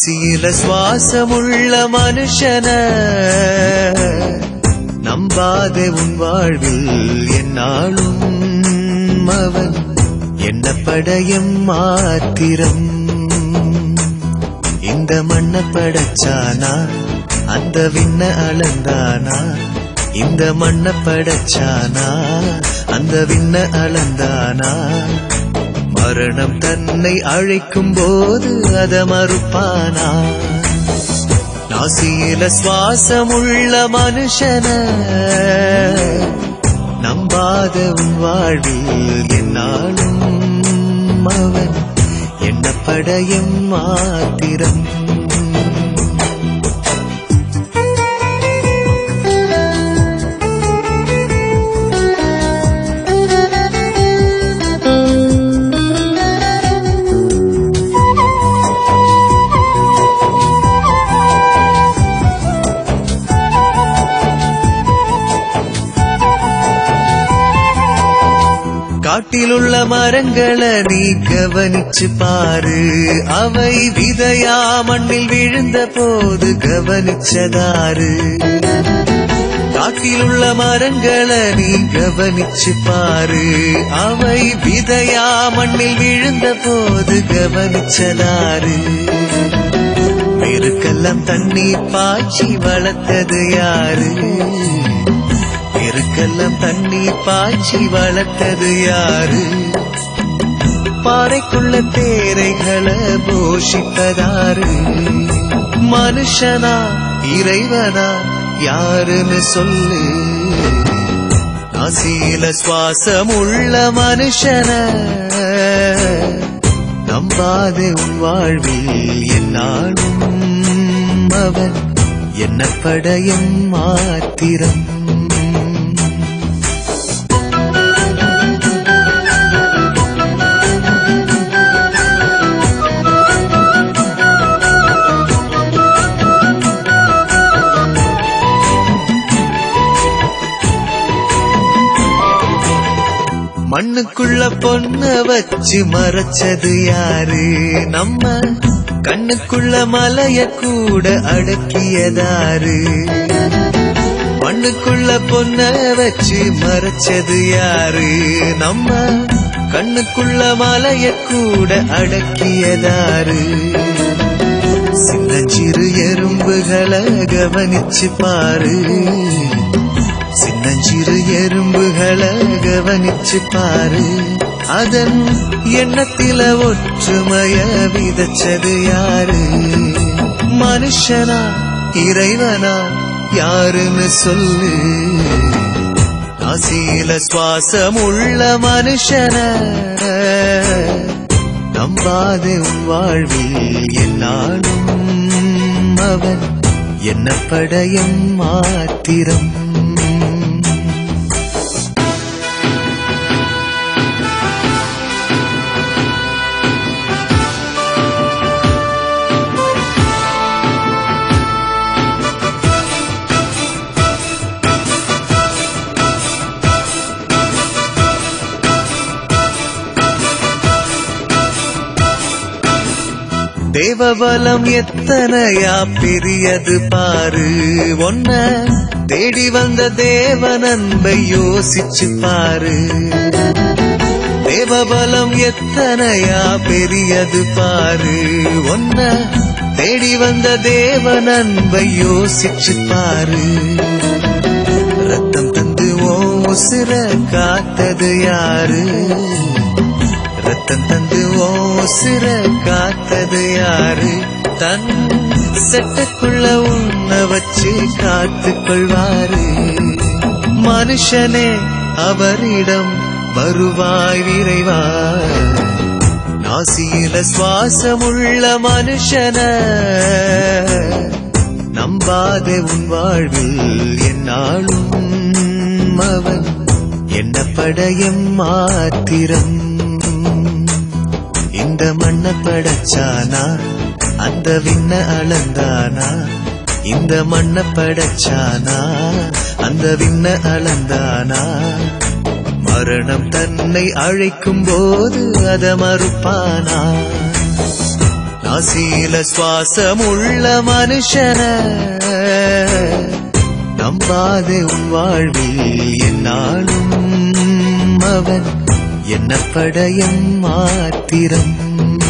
நாசியில சுவாசமுள்ள மனுஷன நம்பாதே உன் வாழ்வில் என்னாலும் அவன் என்ன படையும் மாத்திரம் இந்த மண்ண படைச்சானா அந்த விண்ண அளந்தானா இந்த மண்ண படைச்சானா அந்த விண்ண அளந்தானா மரணம் தன்னை அழைக்கும் போது அத மறுப்பானா நாசியில சுவாசமுள்ள மனுஷன நம்பாத உன் வாழ்வில் என்னாலும் அவன் என்ன படையும் மாத்திரம் காட்டிலுள்ள மரங்களை நீ கவனிச்சு பாரு அவை விதையா மண்ணில் விழுந்த போது கவனிச்சதாரு காட்டிலுள்ள மரங்களை நீ கவனிச்சு பாரு அவை விதையா மண்ணில் விழுந்த போது கவனிச்சதாரு பெருக்கெல்லாம் தண்ணி பாய்ச்சி வளர்த்தது யாரு பெருக்கெல்லாம் தண்ணி பாய்ச்சி வளர்த்தது யாரு பாறைக்குள்ள தேரைகளை போஷிப்பதாரு மனுஷனா இறைவனா யாருன்னு சொல்லு நாசியில சுவாசம் உள்ள மனுஷன நம்பாதே உன் வாழ்வில் என்னாலும் அவன் என்ன படையும் மாத்திரம் மண்ணுக்குள்ள பொண்ண வச்சு மறைச்சது யாரு நம்ம கண்ணுக்குள்ள மலைய கூட அடக்கியதாரு மண்ணுக்குள்ள பொண்ண வச்சு மறைச்சது யாரு நம்ம கண்ணுக்குள்ள மலைய கூட அடக்கியதாரு சின்னஞ்சிறு எறும்புகளை கவனிச்சு பாரு சின்னஞ்சிறு எறும்புகளை கவனிச்சு பாரு அதன் எண்ணத்தில ஒற்றுமைய விதச்சது யாரு மனுஷனா இறைவனா யாருன்னு சொல்லு நாசியில சுவாசம் உள்ள மனுஷன நம்பாதே உன் வாழ்வில் என்னாலும் அவன் என்ன படையும் மாத்திரம் தேவபலம் எத்தனையா பெரியது பாரு ஒன்ன தேடி வந்த தேவன் அன்பை யோசிச்சு பாரு தேவபலம் எத்தனையா பெரியது பாரு ஒன்ன தேடி வந்த தேவன் அன்பை யோசிச்சு பாரு ரத்தம் தந்து ஓ உசிர காத்தது யாரு ரத்தம் தந்து ஓ உசிர காத்தது யாரு தன் செட்டுக்குள்ள உன்ன வச்சு காத்துக் கொள்வாரு மனுஷனே அவரிடம் வருவாய் விரைவாய் நாசியில சுவாசமுள்ள மனுஷன நம்பாதே உன் வாழ்வில் என்னாலும் அவன் என்ன படையும் மாத்திரம் இந்த மண்ண படைச்சானா அந்த விண்ண அளந்தானா இந்த மண்ண படைச்சானா அந்த விண்ண அளந்தானா மரணம் தன்னை அழைக்கும் போது அத மறுப்பானா நாசியில சுவாசமுள்ள மனுஷன நம்பாதே உன் வாழ்வில் என்னாலும் அவன் என்ன படையம் மாத்திரம்